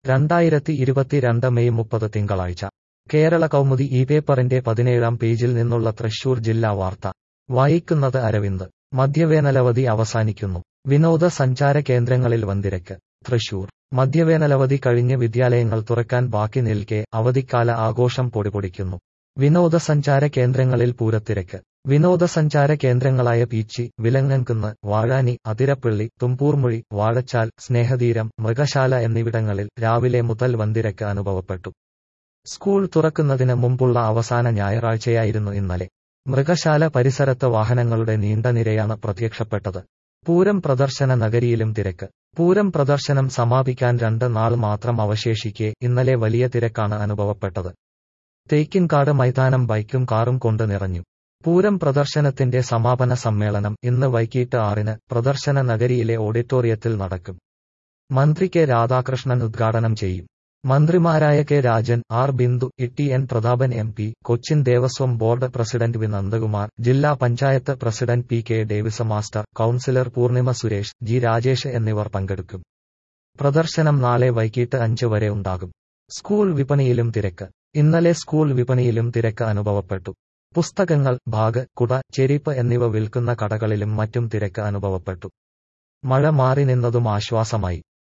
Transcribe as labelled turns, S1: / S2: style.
S1: രണ്ടായിരത്തി ഇരുപത്തിരണ്ട് മെയ് മുപ്പത് തിങ്കളാഴ്ച കേരള കൗമുദി ഈ പേപ്പറിന്റെ പതിനേഴാം പേജിൽ നിന്നുള്ള തൃശൂർ ജില്ലാ വാർത്ത വായിക്കുന്നത് അരവിന്ദ് മദ്യവേനലവധി അവസാനിക്കുന്നു വിനോദസഞ്ചാര കേന്ദ്രങ്ങളിൽ വൻതിരക്ക് തൃശൂർ മദ്യവേനലവധി കഴിഞ്ഞ് വിദ്യാലയങ്ങൾ തുറക്കാൻ ബാക്കി നിൽക്കെ അവധിക്കാല ആഘോഷം പൊടിപൊടിക്കുന്നു വിനോദസഞ്ചാര കേന്ദ്രങ്ങളിൽ പൂരത്തിരക്ക് വിനോദസഞ്ചാര കേന്ദ്രങ്ങളായ പീച്ചി വിലങ്ങൻകുന്ന് വാഴാനി അതിരപ്പള്ളി തുമ്പൂർമൊഴി വാഴച്ചാൽ സ്നേഹതീരം മൃഗശാല എന്നിവിടങ്ങളിൽ രാവിലെ മുതൽ വൻതിരക്ക് അനുഭവപ്പെട്ടു സ്കൂൾ തുറക്കുന്നതിന് മുമ്പുള്ള അവസാന ഞായറാഴ്ചയായിരുന്നു ഇന്നലെ മൃഗശാല പരിസരത്ത് വാഹനങ്ങളുടെ നീണ്ട നിരയാണ് പ്രത്യക്ഷപ്പെട്ടത് പൂരം പ്രദർശന നഗരിയിലും തിരക്ക് പൂരം പ്രദർശനം സമാപിക്കാൻ രണ്ട് നാൾ മാത്രം അവശേഷിക്കെ ഇന്നലെ വലിയ തിരക്കാണ് അനുഭവപ്പെട്ടത് തേക്കിൻകാട് മൈതാനം ബൈക്കും കാറും കൊണ്ട് നിറഞ്ഞു പൂരം പ്രദർശനത്തിന്റെ സമാപന സമ്മേളനം ഇന്ന് വൈകിട്ട് ആറിന് പ്രദർശന നഗരിയിലെ ഓഡിറ്റോറിയത്തിൽ നടക്കും മന്ത്രി കെ രാധാകൃഷ്ണൻ ഉദ്ഘാടനം ചെയ്യും മന്ത്രിമാരായ K Rajan R Bindu E N Prathapan M P Cochin Devaswom board president V Nandakumar ജില്ലാ panchayat president P K Davis master councillor Poornima Suresh G Rajesh എന്നിവർ പങ്കെടുക്കും പ്രദർശനം നാളെ വൈകിട്ട് അഞ്ച് വരെ ഉണ്ടാകും സ്കൂൾ വിപണിയിലും തിരക്ക് ഇന്നലെ സ്കൂൾ വിപണിയിലും തിരക്ക് അനുഭവപ്പെട്ടു പുസ്തകങ്ങൾ ബാഗ് കുട ചെരിപ്പ് എന്നിവ വിൽക്കുന്ന കടകളിലും മറ്റും തിരക്ക് അനുഭവപ്പെട്ടു മഴ മാറി നിന്നതും ആശ്വാസമായി